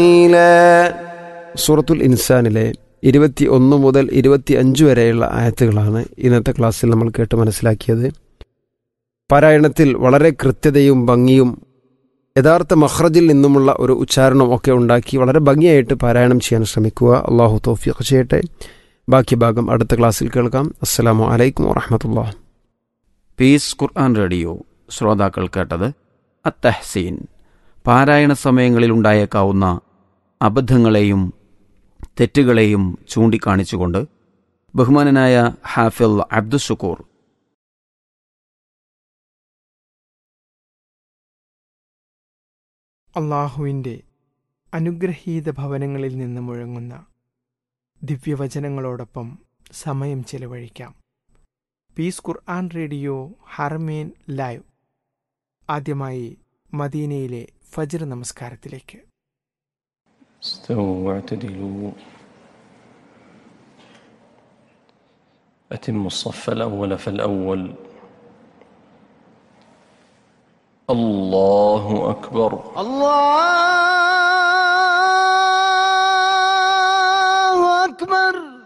സൂറത്തുൽ ഇൻസാനിലെ ഇരുപത്തി ഒന്ന് മുതൽ ഇരുപത്തി അഞ്ച് വരെയുള്ള ആയത്തുകളാണ് ഇന്നത്തെ ക്ലാസ്സിൽ നമ്മൾ കേട്ട് മനസ്സിലാക്കിയത് പാരായണത്തിൽ വളരെ കൃത്യതയും ഭംഗിയും യഥാർത്ഥ മഹ്റജിൽ നിന്നുമുള്ള ഒരു ഉച്ചാരണം ഒക്കെ ഉണ്ടാക്കി വളരെ ഭംഗിയായിട്ട് പാരായണം ചെയ്യാൻ ശ്രമിക്കുക അള്ളാഹു തോഫിഖ് ചെയ്യട്ടെ ബാക്കി ഭാഗം അടുത്ത ക്ലാസ്സിൽ കേൾക്കാം അസ്സലാമു അലൈക്കും വറഹമത്തുള്ള പീസ് ഖുർആൻ റേഡിയോ ശ്രോതാക്കൾ കേട്ടത് അത്തഹ്സീൻ പാരായണ സമയങ്ങളിൽ ഉണ്ടായേക്കാവുന്ന അബദ്ധങ്ങളെയും തെറ്റുകളെയും ചൂണ്ടിക്കാണിച്ചുകൊണ്ട് ബഹുമാനനായ ഹാഫിൽ അബ്ദുഷുക്കൂർ അള്ളാഹുവിൻ്റെ അനുഗ്രഹീത ഭവനങ്ങളിൽ നിന്ന് മുഴങ്ങുന്ന ദിവ്യവചനങ്ങളോടൊപ്പം സമയം ചെലവഴിക്കാം peace Quran radio Haramain live ആദ്യമായി മദീനയിലെ ഫജ്ർ നമസ്കാരത്തിലേക്ക് استووا واعتدلوا أتموا الصف الأول فالأول الله أكبر الله أكبر